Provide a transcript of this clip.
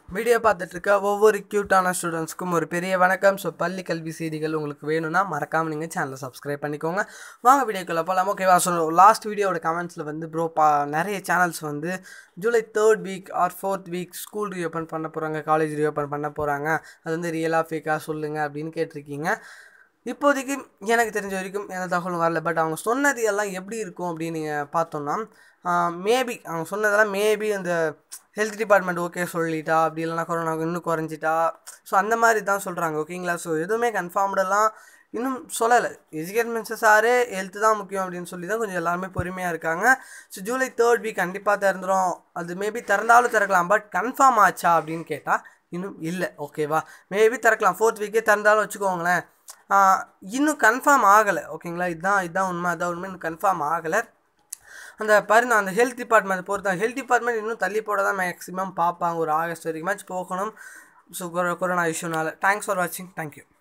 video பார்த்துட்டு இருக்க ஒவ்வொரு க்யூட்டான ஸ்டூடெண்ட்ஸ்க்கும் ஒரு பெரிய வணக்கம் ஸோ பள்ளி கல்வி செய்திகள் உங்களுக்கு வேணும்னா மறக்காமல் நீங்கள் சேனலை சப்ஸ்கிரைப் பண்ணிக்கோங்க வாங்க வீடியோக்குள்ளே போகலாம் ஓகேவா ஸோ லாஸ்ட் வீடியோட கமெண்ட்ஸில் வந்து ப்ரோ பா நிறைய சேனல்ஸ் வந்து July third week or fourth week school reopen பண்ண போகிறாங்க காலேஜ் ரீஓப்பன் பண்ண போகிறாங்க அது வந்து ரியலாக ஃபேக்காக சொல்லுங்கள் அப்படின்னு கேட்டிருக்கீங்க இப்போதைக்கு எனக்கு தெரிஞ்ச வரைக்கும் எந்த தகவலும் வரல பட் அவங்க சொன்னது எல்லாம் எப்படி இருக்கும் அப்படின்னு நீங்கள் பார்த்தோம்னா மேபி அவங்க சொன்னதெல்லாம் மேபி அந்த ஹெல்த் டிபார்ட்மெண்ட் ஓகே சொல்லிட்டா அப்படி இல்லைனா கொரோனா இன்னும் குறைஞ்சிட்டா ஸோ அந்த மாதிரி தான் சொல்கிறாங்க ஓகேங்களா ஸோ எதுவுமே கன்ஃபார்ம்டெல்லாம் இன்னும் சொல்லலை எஜுகேட் மினிஸ்டர் சாரே ஹெல்த் தான் முக்கியம் அப்படின்னு சொல்லி தான் கொஞ்சம் எல்லாருமே பொறுமையாக இருக்காங்க ஸோ ஜூலை தேர்ட் வீக் கண்டிப்பாக திறந்துடும் அது மேபி திறந்தாலும் திறக்கலாம் பட் கன்ஃபார்ம் ஆச்சா அப்படின்னு கேட்டால் இன்னும் இல்லை ஓகேவா மேபி திறக்கலாம் ஃபோர்த் வீக்கே திறந்தாலும் வச்சுக்கோங்களேன் இன்னும் கன்ஃபார்ம் ஆகலை ஓகேங்களா இதுதான் இதுதான் உண்மை அதான் உண்மை இன்னும் கன்ஃபார்ம் ஆகலை அந்த பாருங்க அந்த ஹெல்த் டிபார்ட்மெண்ட் பொறுத்த ஹெல்த் டிபார்ட்மெண்ட் இன்னும் தள்ளி போட தான் மேக்ஸிமம் பார்ப்பாங்க ஒரு ஆகஸ்ட் வரைக்குமாச்சும் போகணும் ஸோ கொரோனா இஷ்யூனால தேங்க்ஸ் ஃபார் வாட்சிங் தேங்க்யூ